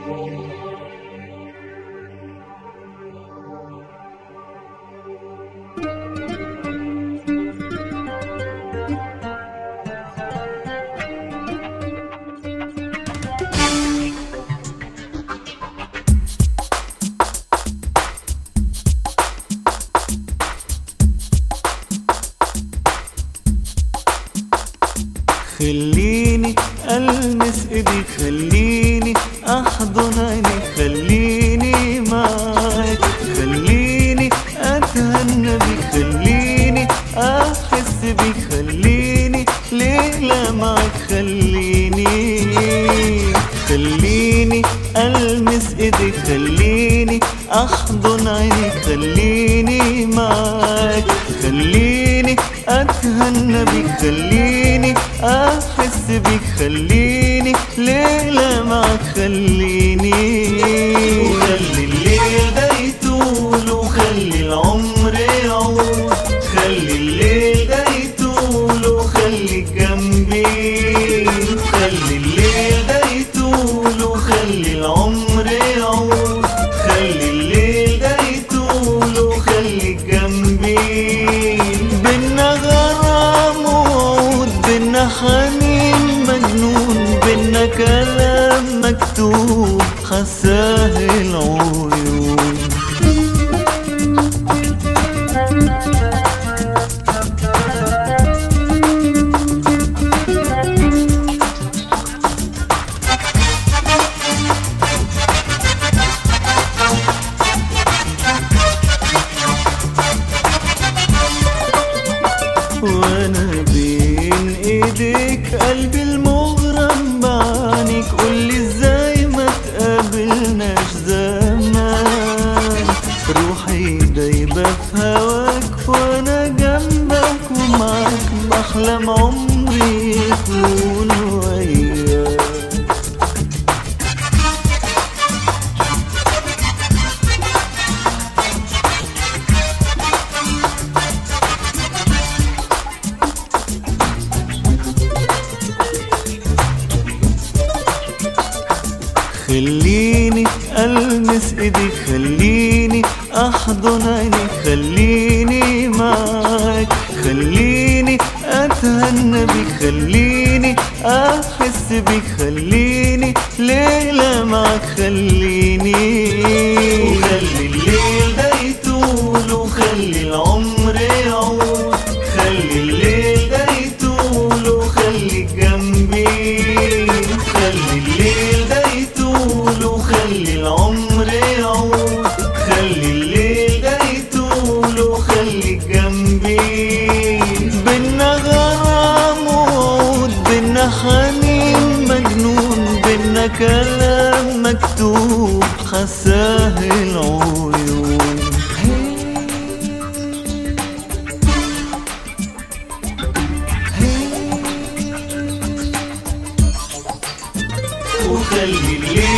خليني ألمس إيديك خليني أحضن عينيك خليني معاك خليني أتهنى بيك خليني أحس بيك خليني ليلة معاك خليني خليني ألمس إيديك خليني أحضن عينيك خليني معاك خليني أتهنى بيك خليني أحس بيك خليني ليلة معاك خليني وخلي الليل ده يطول وخلي العمر يعود خلي الليل ده يطول وخلي جنبي خلي الليل ده يطول وخلي العمر يعود خلي الليل ده يطول وخلي جنبي بينا غرام وعود بينا حنين مجنون بينا كلام مكتوب حساه العيون وانا بين ايديك قلبي المغرم بعينيك قولي ازاي ما تقابلناش زمان روحي دايبة في هواك وانا جنبك ومعاك بحلم عمري يكون وياك خليني ألمس إيديك خليني أحضن عينيك خليني معاك خليني أتهنى بيك خليني أحس بيك خليني ليلة معاك خليني وخلي الليل ده يطول وخلي العمر يعود خلي الليل ده يطول وخلي جنبي خلي الليل ده يطول وخلي العمر يعود خلي الليل ده يطول وخلي جنبي بينا غرام وعود بينا حنين مجنون بينا كلام مكتوب حساه العيون وخلي الليل